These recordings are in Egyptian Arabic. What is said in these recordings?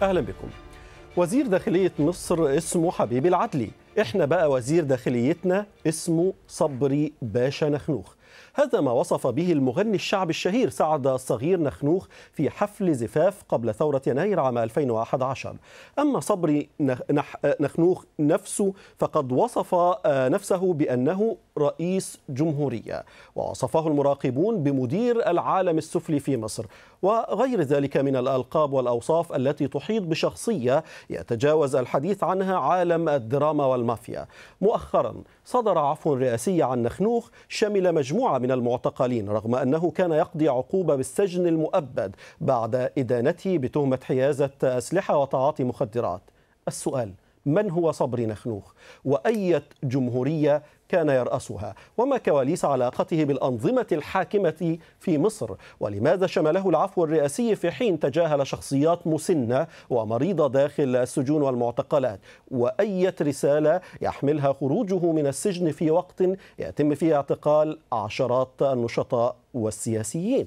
أهلا بكم وزير داخلية مصر اسمه حبيب العدلي احنا بقى وزير داخليتنا اسمه صبري باشا نخنوخ هذا ما وصف به المغني الشعبي الشهير سعد الصغير نخنوخ في حفل زفاف قبل ثورة يناير عام 2011 أما صبري نخنوخ نفسه فقد وصف نفسه بأنه رئيس جمهورية ووصفه المراقبون بمدير العالم السفلي في مصر وغير ذلك من الألقاب والأوصاف التي تحيط بشخصية يتجاوز الحديث عنها عالم الدراما والمافيا مؤخرا صدر عفو رئاسي عن نخنوخ شمل مجموعة من المعتقلين رغم أنه كان يقضي عقوبة بالسجن المؤبد بعد إدانته بتهمة حيازة أسلحة وتعاطي مخدرات السؤال من هو صبري نخنوخ وأية جمهورية كان يرأسها وما كواليس علاقته بالأنظمة الحاكمة في مصر ولماذا شمله العفو الرئاسي في حين تجاهل شخصيات مسنة ومريضة داخل السجون والمعتقلات وأية رسالة يحملها خروجه من السجن في وقت يتم فيه اعتقال عشرات النشطاء والسياسيين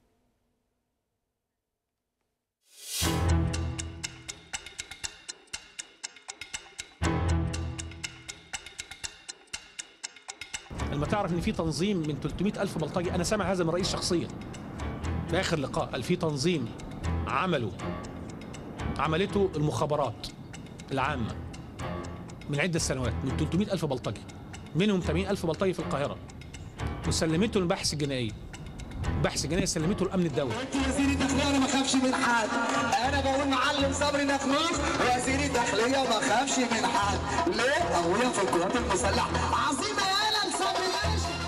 لما تعرف ان في تنظيم من 300 الف بلطجي انا سامع هذا من الرئيس شخصيا في اخر لقاء قال في تنظيم عمله عملته المخابرات العامه من عده سنوات من 300 الف بلطجي منهم 80 الف بلطجي في القاهره وسلمته للبحث الجنائي البحث الجنائي سلمته لامن الدوله انت وزير الداخليه انا ما اخافش من حد انا بقول معلم صبري نخنوخ وزير الداخليه ما اخافش من حد ليه ابويا في القوات المسلحه عظيمه يالا صبري باشا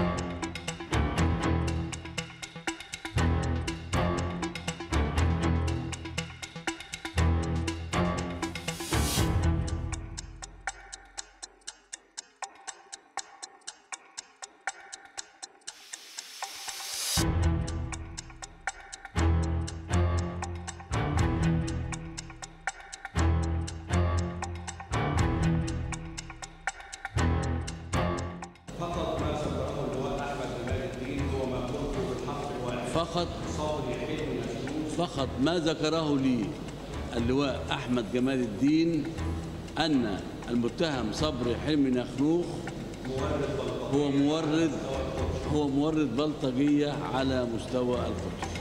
فقط فقط ما ذكره لي اللواء احمد جمال الدين ان المتهم صبري حلمي نخنوخ هو مورد هو مورد بلطجيه على مستوى القدس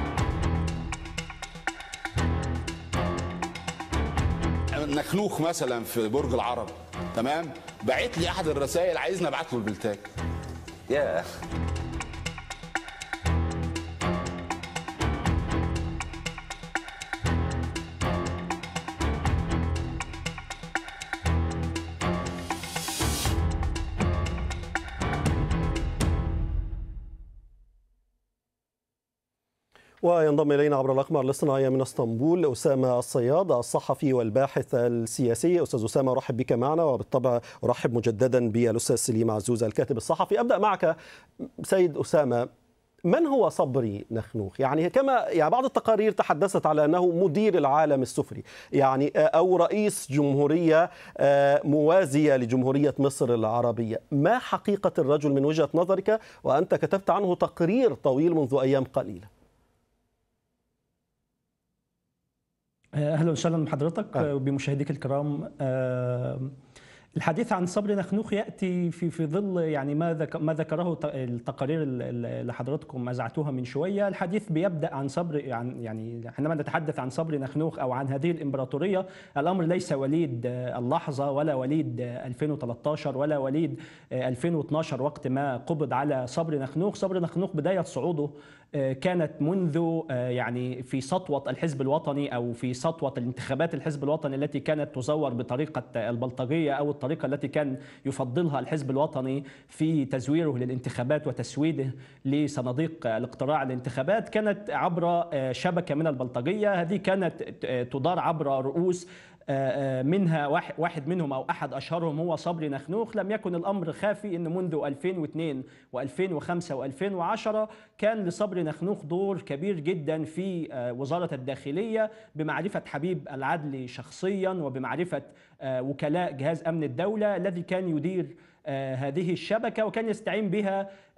نخنوخ مثلا في برج العرب تمام بعت لي احد الرسائل عايزني ابعت له البلتاج ياه وينضم الينا عبر الاقمار الاصطناعيه من اسطنبول اسامه الصياد الصحفي والباحث السياسي استاذ اسامه ارحب بك معنا وبالطبع ارحب مجددا بالاستاذ سليم عزوز الكاتب الصحفي ابدا معك سيد اسامه من هو صبري نخنوخ؟ يعني كما يعني بعض التقارير تحدثت على انه مدير العالم السفلي، يعني او رئيس جمهوريه موازيه لجمهوريه مصر العربيه، ما حقيقه الرجل من وجهه نظرك وانت كتبت عنه تقرير طويل منذ ايام قليله؟ اهلا وسهلا بحضرتك وبمشاهديك الكرام الحديث عن صبري نخنوخ ياتي في في ظل يعني ما ذك ما ذكره التقارير اللي حضراتكم اذعتوها من شويه، الحديث بيبدا عن صبري عن يعني حينما نتحدث عن صبري نخنوخ او عن هذه الامبراطوريه، الامر ليس وليد اللحظه ولا وليد 2013 ولا وليد 2012 وقت ما قبض على صبري نخنوخ، صبري نخنوخ بدايه صعوده كانت منذ يعني في سطوة الحزب الوطني أو في سطوة الانتخابات الحزب الوطني التي كانت تزور بطريقة البلطجية أو الطريقة التي كان يفضلها الحزب الوطني في تزويره للانتخابات وتسويده لصناديق الاقتراع الانتخابات كانت عبر شبكة من البلطجية هذه كانت تدار عبر رؤوس منها واحد منهم او احد اشهرهم هو صبري نخنوخ لم يكن الامر خافي ان منذ 2002 و2005 و2010 كان لصبري نخنوخ دور كبير جدا في وزاره الداخليه بمعرفه حبيب العدلي شخصيا وبمعرفه وكلاء جهاز امن الدوله الذي كان يدير هذه الشبكه وكان يستعين بها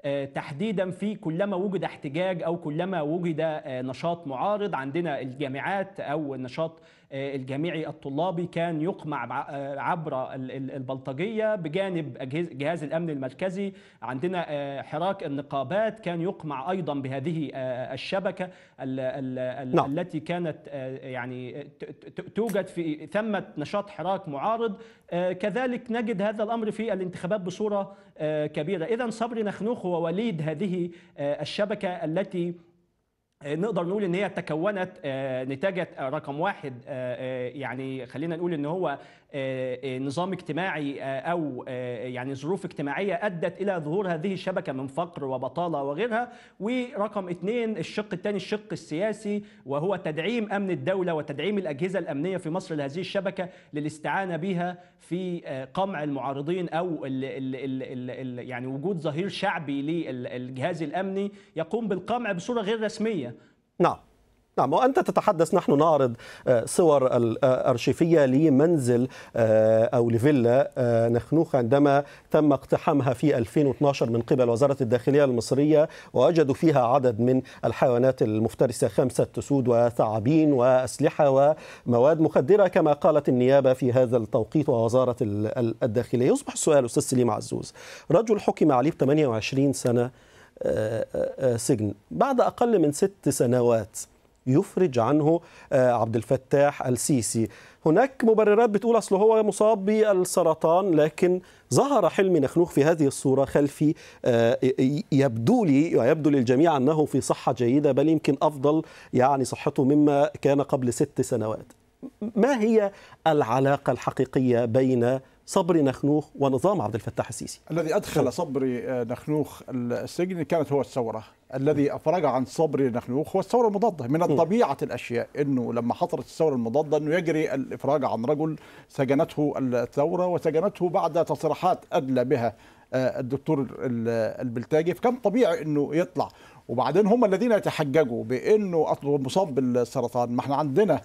آه، تحديدا في كلما وجد احتجاج او كلما وجد آه، نشاط معارض عندنا الجامعات او النشاط آه، الجامعي الطلابي كان يقمع بع- آه، عبر ال- ال- البلطجيه بجانب أجهزة- جهاز الامن المركزي عندنا آه، حراك النقابات كان يقمع ايضا بهذه آه، الشبكه ال- ال- ال- نعم. التي كانت آه، يعني ت- ت- توجد في ثمه نشاط حراك معارض آه، كذلك نجد هذا الامر في الانتخابات بصوره آه، كبيره اذا صبري نخنوخ هو وليد هذه آه، الشبكه التي آه، نقدر نقول ان هي تكونت آه، نتاجت آه، رقم واحد آه، آه، يعني خلينا نقول ان هو آه، آه، نظام اجتماعي آه، او آه، يعني ظروف اجتماعيه ادت الى ظهور هذه الشبكه من فقر وبطاله وغيرها ورقم اثنين الشق الثاني الشق السياسي وهو تدعيم امن الدوله وتدعيم الاجهزه الامنيه في مصر لهذه الشبكه للاستعانه بها في آه، قمع المعارضين او ال ال ال ال ال يعني وجود ظهير شعبي للجهاز الامني يقوم بالقمع بصوره غير رسميه نعم نعم وأنت تتحدث نحن نعرض آه، صور الأرشيفية لمنزل آه، أو لفيلا آه، نخنوخ عندما تم اقتحامها في 2012 من قبل وزارة الداخلية المصرية ووجدوا فيها عدد من الحيوانات المفترسة خمسة أسود وثعابين وأسلحة ومواد مخدرة كما قالت النيابة في هذا التوقيت ووزارة ال- ال- الداخلية يصبح السؤال أستاذ سليم عزوز رجل حكم عليه ب 28 سنة آه، آه، آه، سجن بعد أقل من ست سنوات يفرج عنه آه، عبد الفتاح السيسي هناك مبررات بتقول أصله هو مصاب بالسرطان لكن ظهر حلمي نخنوخ في هذه الصورة خلفي آه، ي- يبدو لي ويبدو للجميع أنه في صحة جيدة بل يمكن أفضل يعني صحته مما كان قبل ست سنوات ما هي العلاقة الحقيقية بين صبري نخنوخ ونظام عبد الفتاح السيسي الذي ادخل صبري آه، نخنوخ السجن كانت هو الثوره الذي افرج عن صبري نخنوخ هو الثوره المضاده من طبيعه الاشياء انه لما حصلت الثوره المضاده انه يجري الافراج عن رجل سجنته الثوره وسجنته بعد تصريحات ادلى بها آه، الدكتور ال- البلتاجي فكان طبيعي انه يطلع وبعدين هم الذين يتحججوا بانه اصله مصاب بالسرطان ما احنا عندنا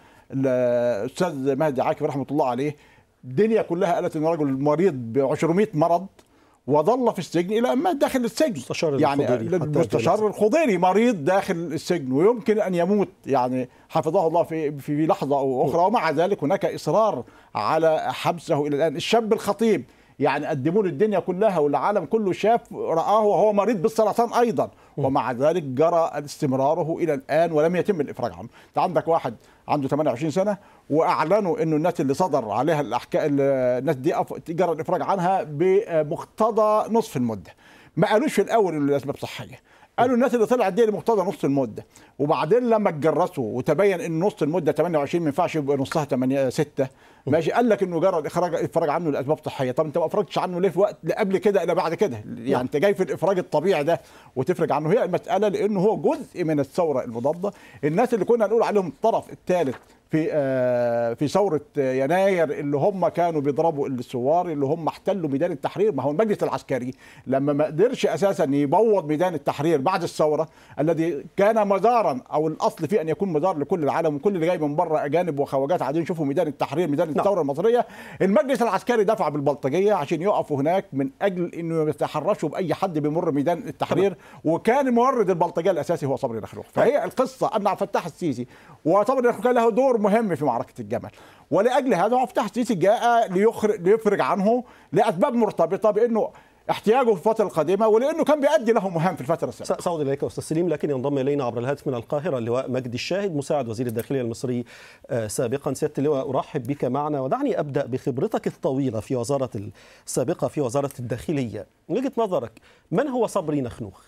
الاستاذ مهدي عاكف رحمه الله عليه الدنيا كلها قالت ان رجل مريض ب 200 مرض وظل في السجن الى ان مات داخل السجن مستشار يعني الخضيري حتى المستشار الخضيري مريض داخل السجن ويمكن ان يموت يعني حفظه الله في في لحظه او اخرى ومع ذلك هناك اصرار على حبسه الى الان الشاب الخطيب يعني قدموا له الدنيا كلها والعالم كله شاف رآه وهو مريض بالسرطان ايضا ومع ذلك جرى استمراره الى الان ولم يتم الافراج عنه انت عندك واحد عنده 28 سنه واعلنوا انه الناس اللي صدر عليها الاحكام الناس دي أف- جرى الافراج عنها بمقتضى نصف المده ما قالوش في الاول انه لاسباب صحيه قالوا الناس اللي طلعت دي لمقتضى نص المده وبعدين لما اتجرسوا وتبين ان نص المده 28 ما ينفعش يبقى نصها 8 6 ماشي قال لك انه جرى الاخراج الافراج عنه لاسباب صحيه طب انت ما افرجتش عنه ليه في وقت لا قبل كده الا بعد كده يعني انت جاي في الافراج الطبيعي ده وتفرج عنه هي المساله لانه هو جزء من الثوره المضاده الناس اللي كنا نقول عليهم الطرف الثالث في آه، في ثوره آه، يناير اللي هم كانوا بيضربوا الثوار اللي هم احتلوا ميدان التحرير ما هو المجلس العسكري لما ما قدرش اساسا يبوظ ميدان التحرير بعد الثوره الذي كان مزارا او الاصل فيه ان يكون مزار لكل العالم وكل اللي جاي من بره اجانب وخواجات عايزين يشوفوا ميدان التحرير ميدان الثوره المصريه المجلس العسكري دفع بالبلطجيه عشان يقفوا هناك من اجل انه يتحرشوا باي حد بيمر ميدان التحرير وكان مورد البلطجيه الاساسي هو صبري نخلوخ فهي القصه ان عبد الفتاح السيسي وصبري نخلوخ كان له دور مهم في معركه الجمل ولاجل هذا عبد الفتاح السيسي جاء ليخرج ليفرج عنه لاسباب مرتبطه بانه احتياجه في الفتره القادمه ولانه كان بيؤدي له مهام في الفتره السابقه سأعود إليك أستاذ سليم لكن ينضم إلينا عبر الهاتف من القاهرة اللواء مجدي الشاهد مساعد وزير الداخلية المصري آه، سابقا سيادة اللواء أرحب بك معنا ودعني أبدأ بخبرتك الطويلة في وزارة السابقة في وزارة الداخلية من وجهة نظرك من هو صبري نخنوخ؟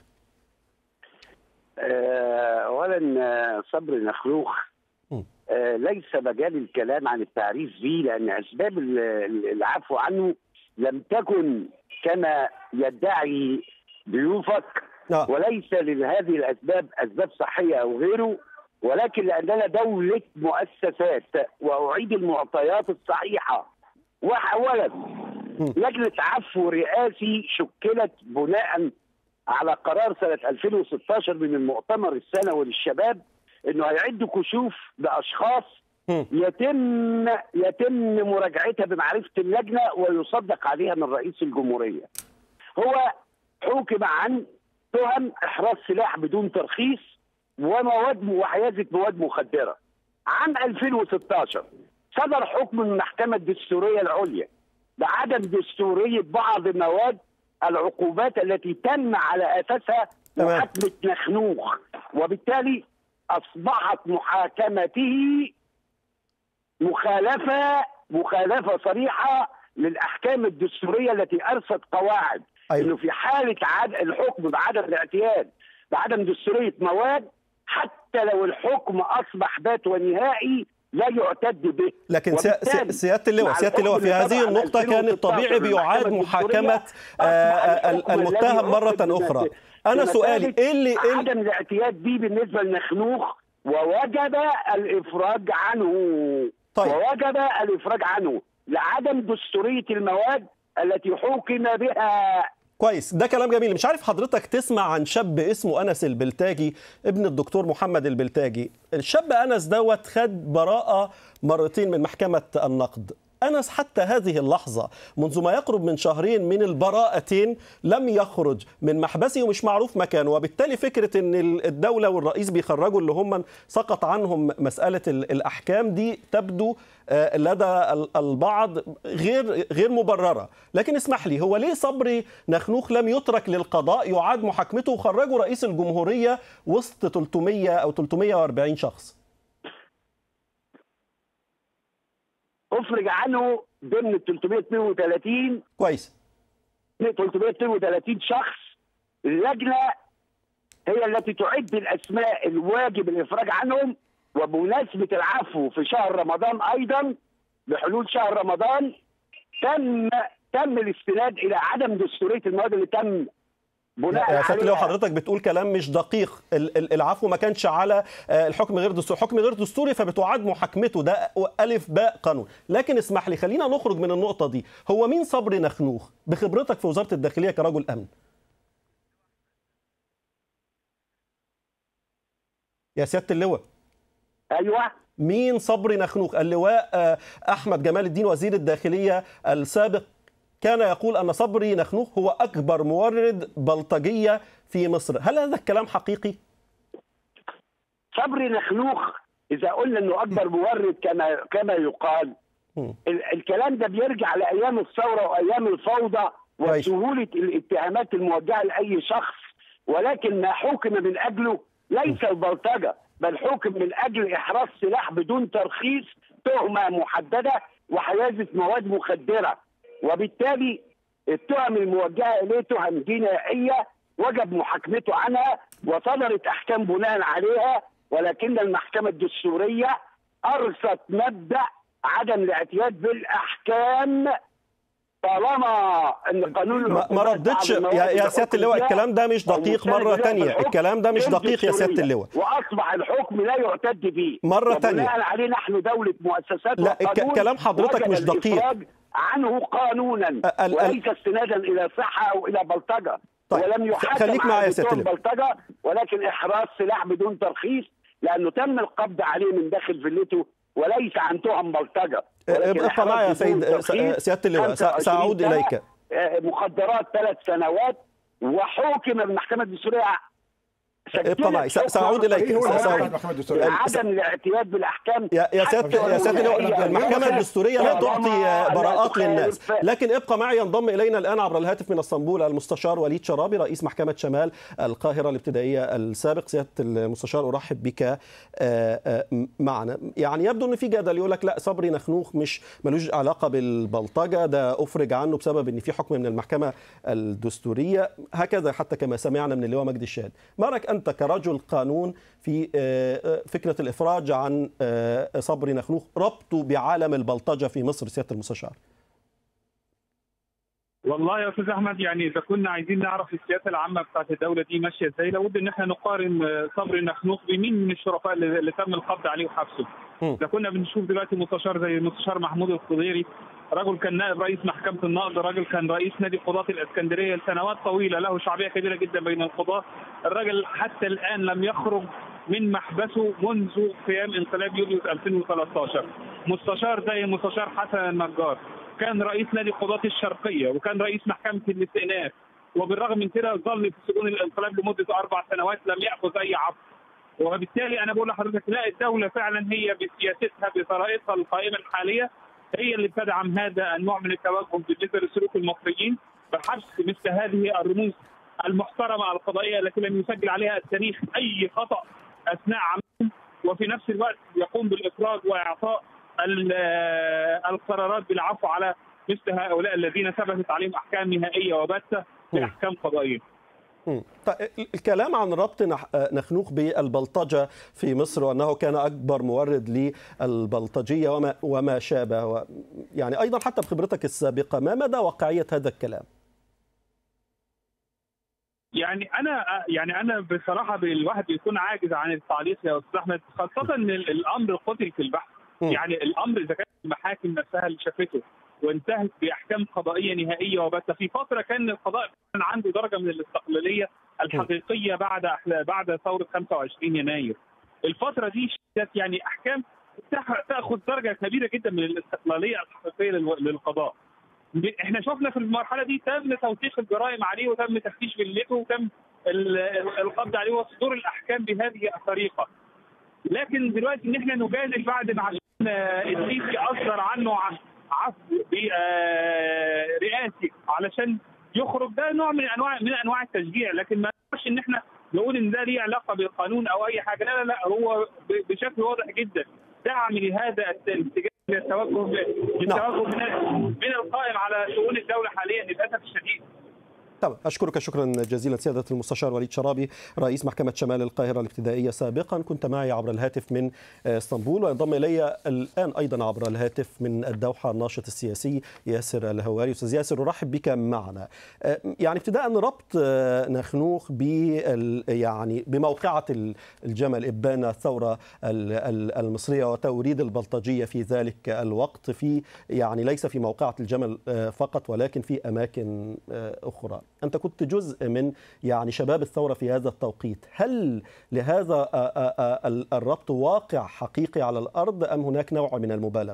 آه، اولا آه، صبري نخلوخ م. آه، ليس مجال الكلام عن التعريف به لان اسباب ال- ال- العفو عنه لم تكن كما يدعي ضيوفك آه. وليس لهذه الاسباب اسباب صحيه او غيره ولكن لاننا دوله مؤسسات واعيد المعطيات الصحيحه واولا لجنه عفو رئاسي شكلت بناء على قرار سنه 2016 من المؤتمر السنوي للشباب انه هيعد كشوف لاشخاص مم. يتم يتم مراجعتها بمعرفه اللجنه ويصدق عليها من رئيس الجمهوريه. هو حكم عن تهم احراز سلاح بدون ترخيص ومواد وحيازه مواد مخدره. عام 2016 صدر حكم من المحكمه الدستوريه العليا بعدم دستوريه بعض مواد العقوبات التي تم على اساسها تمام. محاكمه نخنوخ وبالتالي اصبحت محاكمته مخالفه مخالفه صريحه للاحكام الدستوريه التي ارست قواعد أيوة. انه في حاله عد... الحكم بعدم الاعتياد بعدم دستوريه مواد حتى لو الحكم اصبح بات ونهائي لا يعتد به لكن سيا- سيا- وبالتالي سيادة اللواء مع سيادة اللواء في الحكم هذه اللي النقطة طبعاً كان 2016 الطبيعي بيعاد المحكمة محاكمة الدستورية آه، أصبح الحكم المتهم الذي مرة يعتد أخرى بمثابة- أنا بمثابة سؤالي إيه اللي إيه اللي- عدم الاعتياد به بالنسبه للنخنوخ ووجب الافراج عنه طيب. ووجب الافراج عنه لعدم دستوريه المواد التي حكم بها كويس ده كلام جميل مش عارف حضرتك تسمع عن شاب اسمه انس البلتاجي ابن الدكتور محمد البلتاجي الشاب انس دوت خد براءه مرتين من محكمه النقد انس حتى هذه اللحظه منذ ما يقرب من شهرين من البراءتين لم يخرج من محبسه ومش معروف مكانه وبالتالي فكره ان الدوله والرئيس بيخرجوا اللي هم سقط عنهم مساله ال- الاحكام دي تبدو آه، لدى ال- البعض غير غير مبرره لكن اسمح لي هو ليه صبري نخنوخ لم يترك للقضاء يعاد محاكمته وخرجوا رئيس الجمهوريه وسط 300 او 340 شخص افرج عنه ضمن ال 332 كويس 332 شخص اللجنه هي التي تعد الاسماء الواجب الافراج عنهم وبمناسبه العفو في شهر رمضان ايضا بحلول شهر رمضان تم تم الاستناد الى عدم دستوريه المواد اللي تم بناء يا سيادة لو عليها حضرتك بتقول كلام مش دقيق ال- ال- العفو ما كانش على آه، الحكم غير دستوري حكم غير دستوري فبتعاد محاكمته ده ألف باء قانون لكن اسمح لي خلينا نخرج من النقطة دي هو مين صبري نخنوخ بخبرتك في وزارة الداخلية كرجل أمن يا سيادة اللواء ايوه مين صبري نخنوخ اللواء آه، أحمد جمال الدين وزير الداخلية السابق كان يقول أن صبري نخنوخ هو أكبر مورد بلطجية في مصر هل هذا الكلام حقيقي؟ صبري نخنوخ اذا قلنا انه اكبر مورد كما كما يقال مم. ال- الكلام ده بيرجع لايام الثوره وايام الفوضى كويس. وسهوله الاتهامات الموجهه لاي شخص ولكن ما حكم من اجله ليس البلطجه بل حكم من اجل احراز سلاح بدون ترخيص تهمه محدده وحيازه مواد مخدره وبالتالي التهم الموجهه اليه تهم جنائيه وجب محاكمته عنها وصدرت احكام بناء عليها ولكن المحكمه الدستوريه ارست مبدا عدم الاعتياد بالاحكام طالما ان قانون ما, ما العقوبات ردتش بعض المواد يا, يا اللي سياده حكم اللواء فيها الكلام ده مش أو دقيق مستند مره لها تانية بالحكم الكلام ده مش غير دقيق يا سياده دستورية. اللواء واصبح الحكم لا يعتد به مرة تانية. وبناء عليه نحن دوله مؤسسات لا، الك- وقانون كلام حضرتك وجب مش دقيق. الإفراج عنه قانونا ال- ال- وليس استنادا الى صحه او الى بلطجه طيب، ولم يحاكم خليك معايا يا على سيادة بتوع اللواء. بلطجه ولكن احراز سلاح بدون ترخيص لانه تم القبض عليه من داخل فيلته وليس عن تهم بلطجه ولكن ابقى إحراز معايا يا بدون سيد ترخيص سياده اللواء سأ- 25 ساعود سنة، اليك آه، مخدرات ثلاث سنوات وحكم المحكمه الدستوريه ابقى معي سأ- سأعود اليك ايه هو سأ- الهدف سأعود. بتاع المحكمه الدستوريه؟ عدم الاعتياد بالاحكام يا يا سياده يا سياده اللواء حتى المحكمه ولو الدستوريه لا طالما تعطي لا براءات تخالف- للناس لكن ابقى معي ينضم الينا الان عبر الهاتف من اسطنبول المستشار وليد شرابي رئيس محكمه شمال القاهره الابتدائيه السابق سياده المستشار ارحب بك آه، آه، معنا يعني يبدو ان في جدل يقول لك لا صبري نخنوخ مش ملوش علاقه بالبلطجه ده افرج عنه بسبب ان في حكم من المحكمه الدستوريه هكذا حتى كما سمعنا من اللواء مجدي الشهاد ما رايك انت كرجل قانون في آه، آه، فكره الافراج عن آه، صبري نخنوخ ربطه بعالم البلطجه في مصر سياده المستشار والله يا استاذ احمد يعني اذا كنا عايزين نعرف السياسه العامه بتاعت الدوله دي ماشيه ازاي لابد ان احنا نقارن آه، صبري نخنوخ بمين من الشرفاء اللي, اللي تم القبض عليه وحبسه. مم. اذا كنا بنشوف دلوقتي مستشار زي المستشار محمود الخضيري رجل كان نائب رئيس محكمه النقض، راجل كان رئيس نادي قضاة الاسكندريه لسنوات طويله له شعبيه كبيره جدا بين القضاه، الراجل حتى الان لم يخرج من محبسه منذ قيام انقلاب يوليو 2013 مستشار زي المستشار حسن النجار كان رئيس نادي قضاة الشرقية وكان رئيس محكمة الاستئناف وبالرغم من كده ظل في سجون الانقلاب لمده اربع سنوات لم ياخذ اي عفو وبالتالي انا بقول لحضرتك لا الدوله فعلا هي بسياستها بطريقتها القائمه الحاليه هي اللي بتدعم هذا النوع من التوجه بالنسبه لسلوك المصريين بحبس مثل هذه الرموز المحترمه القضائيه التي لم يسجل عليها التاريخ اي خطا اثناء عملهم وفي نفس الوقت يقوم بالافراج واعطاء ال- القرارات بالعفو على مثل هؤلاء الذين ثبتت عليهم احكام نهائيه وباته باحكام قضائيه. مم. طيب الكلام عن ربط نح- نخنوخ بالبلطجة في مصر وأنه كان أكبر مورد للبلطجية وما, وما شابه و يعني أيضا حتى بخبرتك السابقة ما مدى واقعية هذا الكلام؟ يعني انا يعني انا بصراحه الواحد بيكون عاجز عن التعليق يا استاذ احمد خاصه ان ال- الامر قتل في البحث مم. يعني الامر اذا كانت المحاكم نفسها اللي شافته وانتهت باحكام قضائيه نهائيه وبت في فتره كان القضاء كان عنده درجه من الاستقلاليه الحقيقيه بعد أحلا- بعد ثوره 25 يناير الفتره دي شهدت يعني احكام تح- تاخذ درجه كبيره جدا من الاستقلاليه الحقيقيه للو- للقضاء ب- احنا شفنا في المرحله دي تم توثيق الجرائم عليه وتم تفتيش فيلته وتم ال- ال- القبض عليه وصدور الاحكام بهذه الطريقه. لكن دلوقتي ان احنا نجادل بعد ما عشان آه، السيسي اصدر عنه ع- عفو ب- آه، رئاسي علشان يخرج ده نوع من انواع من انواع التشجيع لكن ما ينفعش ان احنا نقول ان ده ليه علاقه بالقانون او اي حاجه لا لا لا هو ب- بشكل واضح جدا دعم لهذا الت- الاتجاه للتوجه للتوجه من من القائم على شؤون الدوله حاليا للاسف الشديد طبعا أشكرك شكرا جزيلا سيادة المستشار وليد شرابي رئيس محكمة شمال القاهرة الابتدائية سابقا كنت معي عبر الهاتف من اسطنبول وينضم إلي الآن أيضا عبر الهاتف من الدوحة الناشط السياسي ياسر الهواري أستاذ ياسر أرحب بك معنا يعني ابتداء ربط نخنوخ بال يعني بموقعة الجمل إبان الثورة المصرية وتوريد البلطجية في ذلك الوقت في يعني ليس في موقعة الجمل فقط ولكن في أماكن أخرى أنت كنت جزء من يعني شباب الثورة في هذا التوقيت هل لهذا الربط واقع حقيقي على الأرض أم هناك نوع من المبالغة؟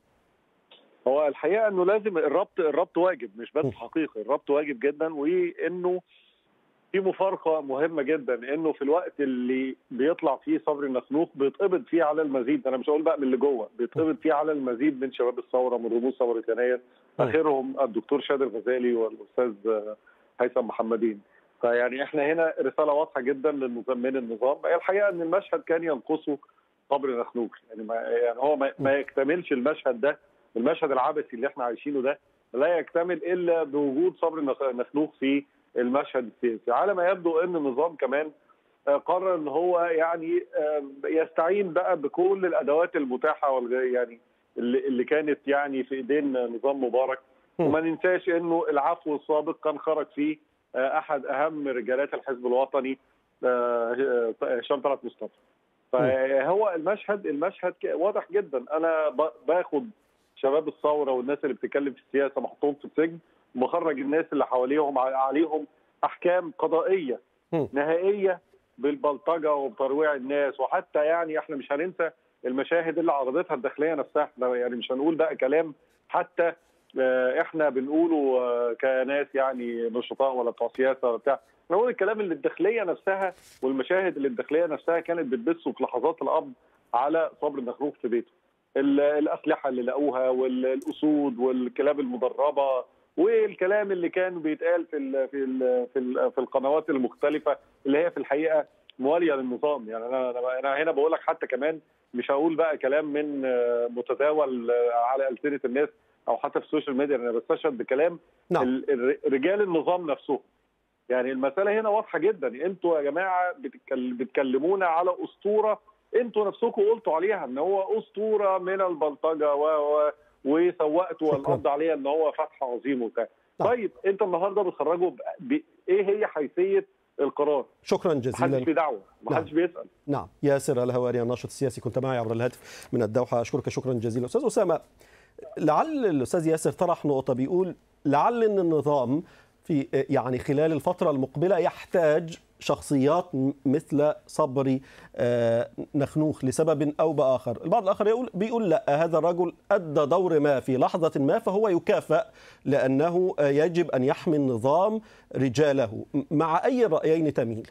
هو الحقيقه انه لازم الربط الربط واجب مش بس حقيقي الربط واجب جدا وانه في مفارقه مهمه جدا انه في الوقت اللي بيطلع فيه صبري النخنوخ بيتقبض فيه على المزيد انا مش هقول بقى من اللي جوه بيتقبض فيه على المزيد من شباب الثوره من رموز ثوره يناير اخرهم الدكتور شادر غزالي والاستاذ هيثم محمدين فيعني احنا هنا رساله واضحه جدا للمزمن النظام هي الحقيقه ان المشهد كان ينقصه صبري نخنوخ يعني ما يعني هو ما, ما يكتملش المشهد ده المشهد العبثي اللي احنا عايشينه ده لا يكتمل الا بوجود صبري نخنوخ في المشهد السياسي على ما يبدو ان النظام كمان قرر ان هو يعني يستعين بقى بكل الادوات المتاحه يعني اللي, اللي كانت يعني في ايدين نظام مبارك وما ننساش انه العفو السابق كان خرج فيه احد اهم رجالات الحزب الوطني هشام طلعت مصطفى فهو المشهد المشهد واضح جدا انا باخد شباب الثوره والناس اللي بتتكلم في السياسه محطوط في السجن ومخرج الناس اللي حواليهم عليهم احكام قضائيه نهائيه بالبلطجه وبترويع الناس وحتى يعني احنا مش هننسى المشاهد اللي عرضتها الداخليه نفسها احنا يعني مش هنقول بقى كلام حتى احنا بنقوله كناس يعني نشطاء ولا بتوع سياسه ولا بتاع نقول الكلام اللي الداخليه نفسها والمشاهد اللي الداخليه نفسها كانت بتبثه في لحظات القبض على صبر النخروف في بيته الاسلحه اللي لقوها والاسود والكلاب المدربه والكلام اللي كان بيتقال في ال في ال في, ال في القنوات المختلفه اللي هي في الحقيقه مواليه للنظام يعني انا انا هنا بقول لك حتى كمان مش هقول بقى كلام من متداول على السنه الناس او حتى في السوشيال ميديا انا بستشهد بكلام نعم. رجال النظام نفسهم يعني المساله هنا واضحه جدا انتوا يا جماعه بتكلمونا على اسطوره انتوا نفسكم قلتوا عليها ان هو اسطوره من البلطجه و, و... وسوقتوا القبض عليها ان هو فتح عظيم وبتاع طيب انت النهارده بتخرجوا ب... ب... ايه هي حيثيه القرار شكرا جزيلا محدش في دعوه محدش نعم. بيسال نعم ياسر الهواري الناشط السياسي كنت معي عبر الهاتف من الدوحه اشكرك شكرا جزيلا استاذ اسامه لعل الاستاذ ياسر طرح نقطه بيقول لعل ان النظام في يعني خلال الفترة المقبلة يحتاج شخصيات مثل صبري نخنوخ لسبب أو بآخر البعض الآخر يقول بيقول لا هذا الرجل أدى دور ما في لحظة ما فهو يكافأ لأنه يجب أن يحمي النظام رجاله مع أي الرأيين تميل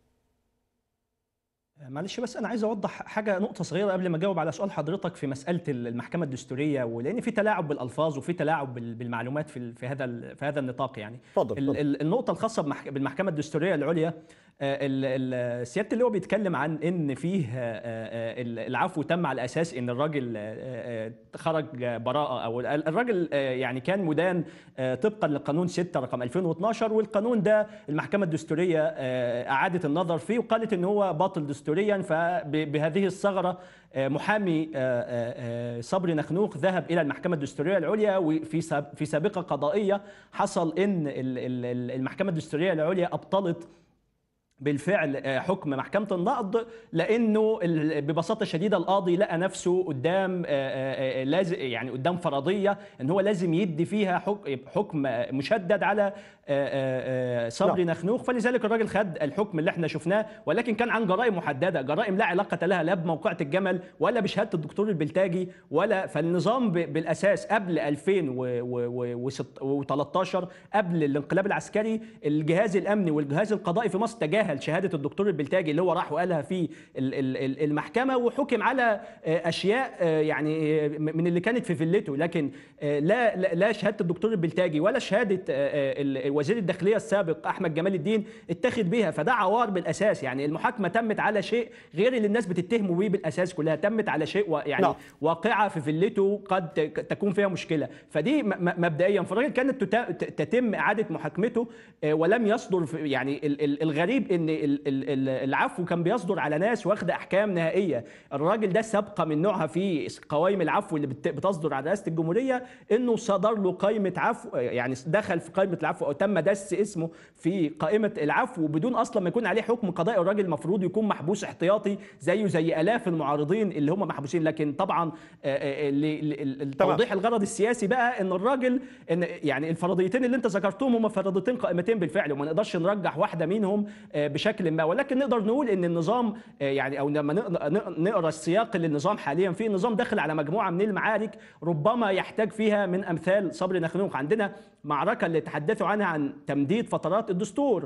معلش بس انا عايز اوضح حاجه نقطه صغيره قبل ما اجاوب على سؤال حضرتك في مساله المحكمه الدستوريه ولان في تلاعب بالالفاظ وفي تلاعب بالمعلومات في في هذا في هذا النطاق يعني اتفضل النقطه الخاصه بالمحكمه الدستوريه العليا سياده اللي هو بيتكلم عن ان فيه العفو تم على اساس ان الراجل خرج براءه او الراجل يعني كان مدان طبقا لقانون 6 رقم 2012 والقانون ده المحكمه الدستوريه اعادت النظر فيه وقالت ان هو باطل دستوريا فبهذه الثغره محامي صبري نخنوخ ذهب الى المحكمه الدستوريه العليا وفي في سابقه قضائيه حصل ان المحكمه الدستوريه العليا ابطلت بالفعل حكم محكمة النقض لأنه ببساطة شديدة القاضي لقى نفسه قدام لازم يعني قدام فرضية أن هو لازم يدي فيها حكم مشدد على صبري نخنوخ فلذلك الراجل خد الحكم اللي احنا شفناه ولكن كان عن جرائم محددة جرائم لا علاقة لها لا بموقعة الجمل ولا بشهادة الدكتور البلتاجي ولا فالنظام بالأساس قبل 2013 قبل الانقلاب العسكري الجهاز الأمني والجهاز القضائي في مصر تجاهل تجاهل شهاده الدكتور البلتاجي اللي هو راح وقالها في المحكمه وحكم على اشياء يعني من اللي كانت في فيلته لكن لا لا شهاده الدكتور البلتاجي ولا شهاده وزير الداخليه السابق احمد جمال الدين اتخذ بها فده عوار بالاساس يعني المحاكمه تمت على شيء غير اللي الناس بتتهمه بيه بالاساس كلها تمت على شيء يعني لا. واقعه في فيلته قد تكون فيها مشكله فدي مبدئيا فالراجل كانت تتم اعاده محاكمته ولم يصدر يعني الغريب ان العفو كان بيصدر على ناس واخده احكام نهائيه الراجل ده سابقه من نوعها في قوائم العفو اللي بتصدر على رئاسه الجمهوريه انه صدر له قائمه عفو يعني دخل في قائمه العفو او تم دس اسمه في قائمه العفو بدون اصلا ما يكون عليه حكم قضائي الراجل المفروض يكون محبوس احتياطي زيه زي الاف المعارضين اللي هم محبوسين لكن طبعا التوضيح الغرض السياسي بقى ان الراجل ان يعني الفرضيتين اللي انت ذكرتهم هم فرضيتين قائمتين بالفعل وما نقدرش نرجح واحده منهم بشكل ما ولكن نقدر نقول ان النظام يعني او لما نقرا السياق اللي النظام حاليا فيه النظام داخل على مجموعه من المعارك ربما يحتاج فيها من امثال صبري نخنوخ عندنا معركه اللي تحدثوا عنها عن تمديد فترات الدستور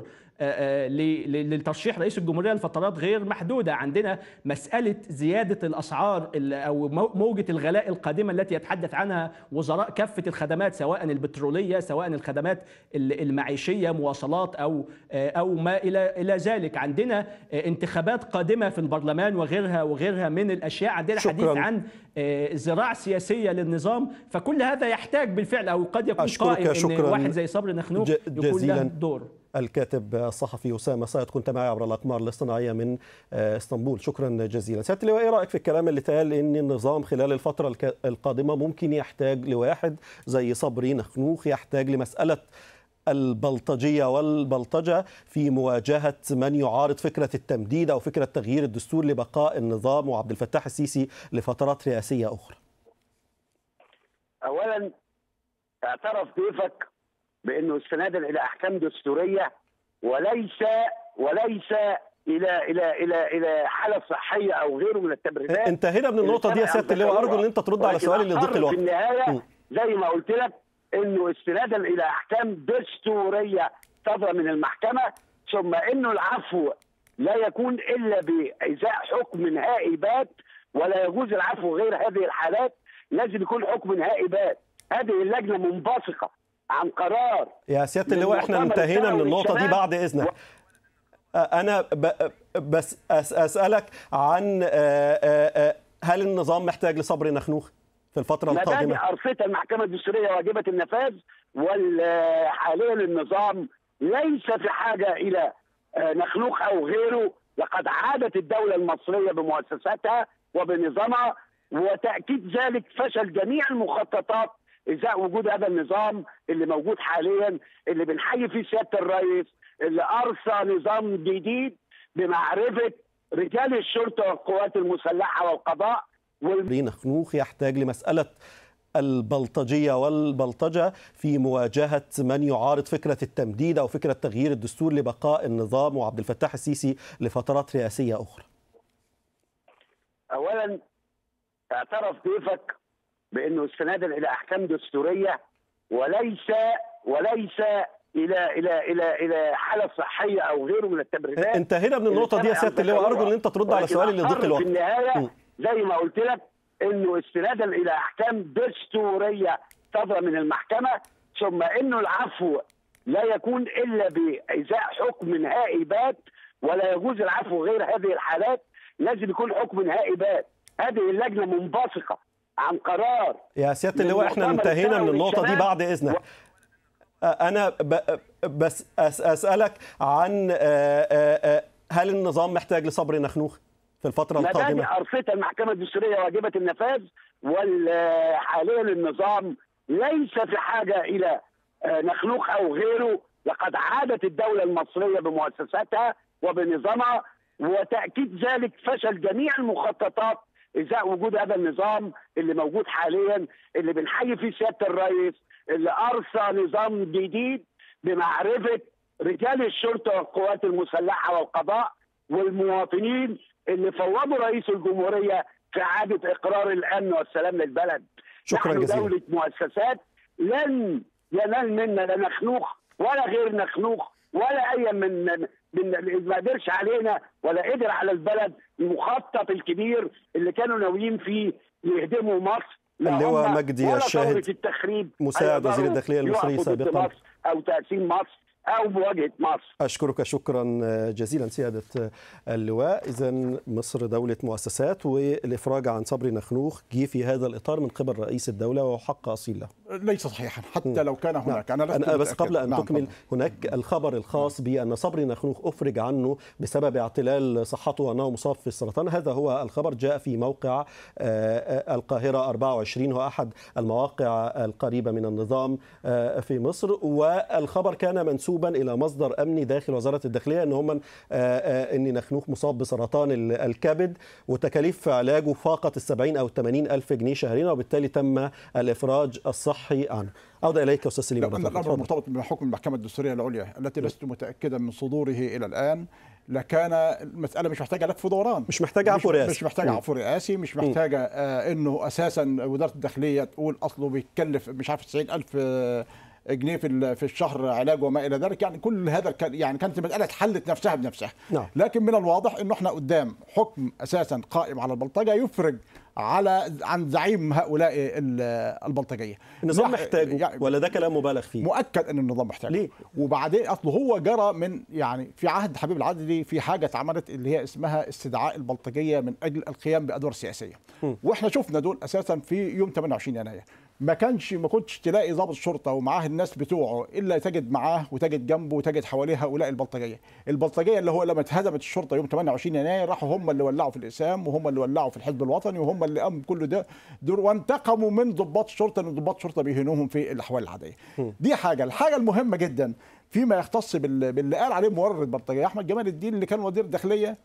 لترشيح رئيس الجمهوريه لفترات غير محدوده عندنا مساله زياده الاسعار او موجه الغلاء القادمه التي يتحدث عنها وزراء كافه الخدمات سواء البتروليه سواء الخدمات المعيشيه مواصلات او او ما الى الى ذلك عندنا انتخابات قادمه في البرلمان وغيرها وغيرها من الاشياء عندنا شكراً. حديث عن زراعه سياسيه للنظام فكل هذا يحتاج بالفعل او قد يكون أشكرك قائم ان شكراً واحد زي صبري نخنوخ ج- يكون له جزيلاً. دور الكاتب الصحفي أسامة سيد كنت معي عبر الأقمار الاصطناعية من آه، اسطنبول شكرا جزيلا سيادة اللواء إيه رأيك في الكلام اللي اتقال إن النظام خلال الفترة الك- القادمة ممكن يحتاج لواحد زي صبري نخنوخ يحتاج لمسألة البلطجية والبلطجة في مواجهة من يعارض فكرة التمديد أو فكرة تغيير الدستور لبقاء النظام وعبد الفتاح السيسي لفترات رئاسية أخرى اولا اعترف ضيفك بانه استنادا الى احكام دستوريه وليس وليس الى الى الى الى حاله صحيه او غيره من التبريرات انتهينا من النقطة دي يا سيادة اللواء أرجو أن أنت ترد على ولكن سؤالي اللي أقر ضيق الوقت في النهايه م. زي ما قلت لك انه استنادا الى احكام دستوريه صادره من المحكمه ثم انه العفو لا يكون الا بازاء حكم نهائي بات ولا يجوز العفو غير هذه الحالات لازم يكون حكم نهائي بات هذه اللجنه منبثقه عن قرار يا سيادة اللواء احنا للمؤتمر انتهينا من السنوي النقطة دي للشباب. بعد إذنك أنا ب- بس أس- أسألك عن آه، آه، آه، هل النظام محتاج لصبر نخنوخ في الفترة مبادئ القادمة؟ أرصدة المحكمة الدستورية واجبة النفاذ وحاليا النظام ليس في حاجة إلى آه، نخلوق أو غيره لقد عادت الدولة المصرية بمؤسساتها وبنظامها وتأكيد ذلك فشل جميع المخططات إزاء وجود هذا النظام اللي موجود حاليا اللي بنحيي فيه سيادة الرئيس اللي أرسى نظام جديد بمعرفة رجال الشرطة والقوات المسلحة والقضاء وال... نخنوخ يحتاج لمسألة البلطجيه والبلطجه في مواجهه من يعارض فكره التمديد او فكره تغيير الدستور لبقاء النظام وعبد الفتاح السيسي لفترات رئاسيه اخرى اولا اعترف ضيفك بانه استنادا الى احكام دستوريه وليس وليس الى الى الى الى حاله صحيه او غيره من التبريرات انتهينا من النقطه دي يا سياده اللواء ارجو ان انت ترد على ولكن سؤالي لضيق أصر الوقت في النهايه م. زي ما قلت لك انه استنادا الى احكام دستوريه صادره من المحكمه ثم انه العفو لا يكون الا بازاء حكم نهائي بات ولا يجوز العفو غير هذه الحالات لازم يكون حكم نهائي بات هذه اللجنه منبثقه عن قرار يا سياده اللواء احنا للمؤتمر انتهينا من الدولي النقطه دي للشباب بعد اذنك انا ب- بس أس- اسالك عن آه، آه، آه، هل النظام محتاج لصبر نخنوخ في الفتره مبادئ القادمه أرصدة المحكمة الدستورية واجبة النفاذ وحاليا النظام ليس في حاجة إلى آه، نخنوخ أو غيره لقد عادت الدولة المصرية بمؤسساتها وبنظامها وتأكيد ذلك فشل جميع المخططات إزاء وجود هذا النظام اللي موجود حاليا اللي بنحيي فيه سيادة الرئيس اللي أرسى نظام جديد بمعرفة رجال الشرطة والقوات المسلحة والقضاء والمواطنين اللي فوضوا رئيس الجمهورية في إعادة إقرار الأمن والسلام للبلد شكراً نحن جزيلاً. دولة مؤسسات لن ينال منا لا نخنوخ ولا غير نخنوخ ولا أي من من من- ما قدرش علينا ولا قدر على البلد المخطط الكبير اللي كانوا ناويين فيه يهدموا مصر لا اللواء هم مجدي ولا الشاهد ثورة التخريب مساعد وزير هيقدروا الداخلية المصري يقفوا ضد سابقاً. مصر أو تقسيم مصر أو مواجهة مصر أشكرك شكرا جزيلا سيادة اللواء إذا مصر دولة مؤسسات والإفراج عن صبري نخنوخ جه في هذا الإطار من قبل رئيس الدولة وهو حق أصيل له ليس صحيحا حتى لو كان هناك انا, لست أنا بس متأكد. قبل أن نعم تكمل طبعاً. هناك الخبر الخاص بأن صبري نخنوخ أفرج عنه بسبب اعتلال صحته وأنه مصاب في السرطان هذا هو الخبر جاء في موقع آه، آه، القاهرة 24 هو أحد المواقع القريبة من النظام آه، في مصر والخبر كان منسوبا إلى مصدر أمني داخل وزارة الداخلية أن هم آه، آه، أن نخنوخ مصاب بسرطان ال- الكبد وتكاليف علاجه فاقت السبعين أو 80 ألف جنيه شهريا وبالتالي تم الإفراج الصحي عنه عودة إليك أستاذ سليم لا، مرة أن ثانية. الامر تفضل. مرتبط بحكم المحكمه الدستوريه العليا التي لست متاكدا من صدوره الى الان لكان المساله مش محتاجه لف ودوران مش محتاجة عفو مش, رئاسي. مش محتاجه مم. عفو رئاسي مش محتاجه آه انه اساسا وزاره الداخليه تقول اصله بيتكلف مش عارف 90000 آه جنيه في ال- في الشهر علاج وما الى ذلك يعني كل هذا كان- يعني كانت المساله اتحلت نفسها بنفسها نعم. لكن من الواضح انه احنا قدام حكم اساسا قائم على البلطجه يفرج على عن زعيم هؤلاء ال- البلطجيه النظام نح- محتاجه يعني ولا ده كلام مبالغ فيه مؤكد ان النظام محتاج ليه؟ وبعدين اصله هو جرى من يعني في عهد حبيب العدلي في حاجه اتعملت اللي هي اسمها استدعاء البلطجيه من اجل القيام بادوار سياسيه واحنا شفنا دول اساسا في يوم 28 يناير ما كانش ما كنتش تلاقي ضابط شرطه ومعاه الناس بتوعه الا تجد معاه وتجد جنبه وتجد حواليه هؤلاء البلطجيه البلطجيه اللي هو لما اتهزمت الشرطه يوم 28 يناير راحوا هم اللي ولعوا في الاسلام وهم اللي ولعوا في الحزب الوطني وهم اللي قاموا كل ده دور وانتقموا من ضباط الشرطه لان ضباط الشرطه بيهينوهم في الاحوال العاديه دي حاجه الحاجه المهمه جدا فيما يختص بال- باللي قال عليه مورد البلطجيه احمد جمال الدين اللي كان وزير الداخليه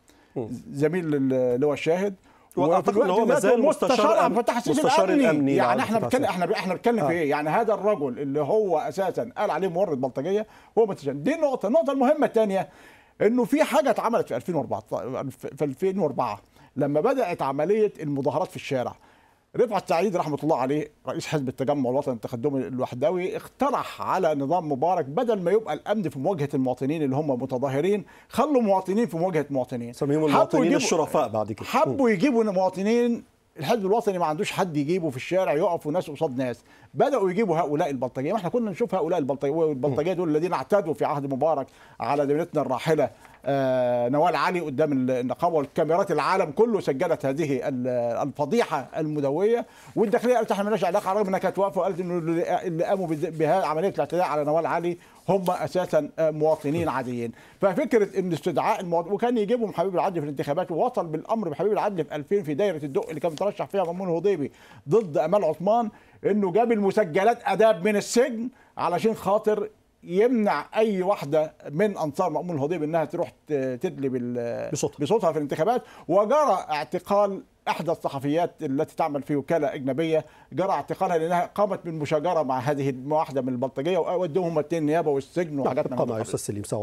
زميل اللي هو الشاهد وأعتقد وفي إن هو الوقت ما ذاته زال مستشار مستشار أم- عبد الفتاح السيسي مستشار الامني, الأمني يعني لعبد احنا الفتاح بنتكلم احنا احنا بنتكلم آه. في ايه يعني هذا الرجل اللي هو اساسا قال عليه مورد بلطجيه هو متجن دي النقطه النقطه المهمه الثانيه انه في حاجه اتعملت في 2004 في 2004 لما بدات عمليه المظاهرات في الشارع رفعت سعيد رحمه الله عليه رئيس حزب التجمع الوطني التقدمي الوحدوي اقترح على نظام مبارك بدل ما يبقى الامن في مواجهه المواطنين اللي هم متظاهرين خلوا مواطنين في مواجهه مواطنين سميهم حبوا المواطنين يجيبوا- الشرفاء بعد كده حبوا يجيبوا مواطنين الحزب الوطني ما عندوش حد يجيبه في الشارع يقفوا ناس قصاد ناس بداوا يجيبوا هؤلاء البلطجيه ما احنا كنا نشوف هؤلاء البلطجيه والبلطجيه دول الذين اعتدوا في عهد مبارك على زميلتنا الراحله آه نوال علي قدام النقابه والكاميرات العالم كله سجلت هذه ال- الفضيحه المدويه والداخليه قالت احنا مالناش علاقه رغم انها كانت واقفه وقالت انه اللي اللي قاموا بذ- بها عمليه الاعتداء على نوال علي هم اساسا آه، مواطنين عاديين ففكره ان استدعاء المواطن وكان يجيبهم حبيب العدل في الانتخابات ووصل بالامر بحبيب العدل في 2000 في دايره الدق اللي كان مترشح فيها مأمون هضيبي ضد امال عثمان انه جاب المسجلات اداب من السجن علشان خاطر يمنع اي واحده من انصار مأمون الهضيبي انها تروح ت- تدلي بال- بصوتها. بصوتها في الانتخابات وجرى اعتقال احدى الصحفيات التي تعمل في وكاله اجنبيه جرى اعتقالها لانها قامت بالمشاجره مع هذه واحده من البلطجيه وودوهم اثنين نيابه والسجن وحاجات من نبقى هذا مع القبيل. استاذ سليم